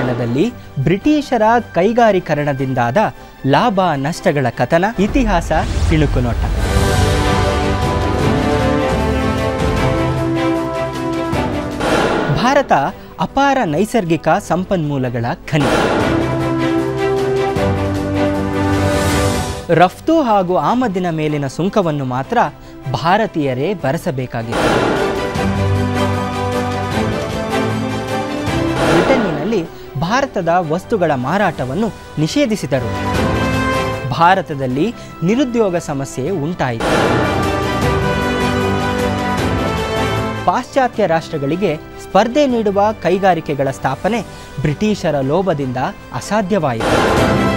ಶತಮಾನದಲ್ಲಿ ಬ್ರಿಟಿಷರ ಕೈಗಾರೀಕರಣದಿಂದಾದ ಲಾಭ ನಷ್ಟಗಳ ಕಥನ ಇತಿಹಾಸ ಇಣುಕು ನೋಟ ಭಾರತ ಅಪಾರ ನೈಸರ್ಗಿಕ ಸಂಪನ್ಮೂಲಗಳ ಖನಿ ರಫ್ತು ಹಾಗೂ ಆಮದಿನ ಮೇಲಿನ ಸುಂಕವನ್ನು ಮಾತ್ರ ಭಾರತೀಯರೇ ಭರಿಸಬೇಕಾಗಿದೆ ಬ್ರಿಟನ್ನಿನಲ್ಲಿ ಭಾರತದ ವಸ್ತುಗಳ ಮಾರಾಟವನ್ನು ನಿಷೇಧಿಸಿದರು ಭಾರತದಲ್ಲಿ ನಿರುದ್ಯೋಗ ಸಮಸ್ಯೆ ಉಂಟಾಯಿತು ಪಾಶ್ಚಾತ್ಯ ರಾಷ್ಟ್ರಗಳಿಗೆ ಸ್ಪರ್ಧೆ ನೀಡುವ ಕೈಗಾರಿಕೆಗಳ ಸ್ಥಾಪನೆ ಬ್ರಿಟಿಷರ ಲೋಭದಿಂದ ಅಸಾಧ್ಯವಾಯಿತು